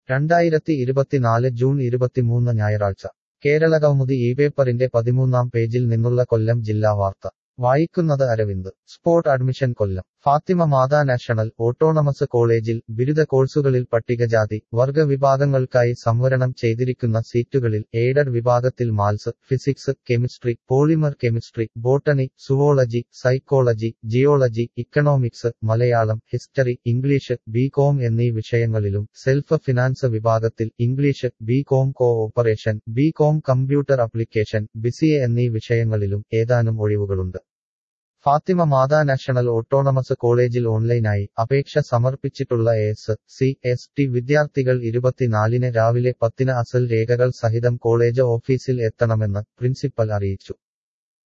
രണ്ടായിരത്തി ഇരുപത്തിനാല് ജൂൺ ഇരുപത്തിമൂന്ന് ഞായറാഴ്ച കേരള കൗമുദി ഈ പേപ്പറിന്റെ പതിമൂന്നാം പേജിൽ നിന്നുള്ള കൊല്ലം ജില്ലാ വാർത്ത വായിക്കുന്നത് Aravind spot admission Kollam Fathima Matha national autonomous കോളേജിൽ ബിരുദ കോഴ്സുകളിൽ പട്ടികജാതി വർഗ വിഭാഗങ്ങൾക്കായി സംവരണം ചെയ്തിരിക്കുന്ന സീറ്റുകളിൽ എയ്ഡഡ് വിഭാഗത്തിൽ maths physics chemistry polymer chemistry botany zoology psychology geology economics Malayalam history English B com എന്നീ വിഷയങ്ങളിലും സെൽഫ് ഫിനാൻസ് വിഭാഗത്തിൽ English B com cooperation B com computer application BCA എന്നീ വിഷയങ്ങളിലും ഏതാനും ഒഴിവുകളുണ്ട് ഫാത്തിമ മാതാ നാഷണൽ ഓട്ടോണമസ് കോളേജിൽ ഓൺലൈനായി അപേക്ഷ സമർപ്പിച്ചിട്ടുള്ള എസ് സി എസ് ടി വിദ്യാർത്ഥികൾ ഇരുപത്തിനാലിന് രാവിലെ പത്തിന് അസൽ രേഖകൾ സഹിതം കോളേജ് ഓഫീസിൽ എത്തണമെന്ന് പ്രിൻസിപ്പൽ അറിയിച്ചു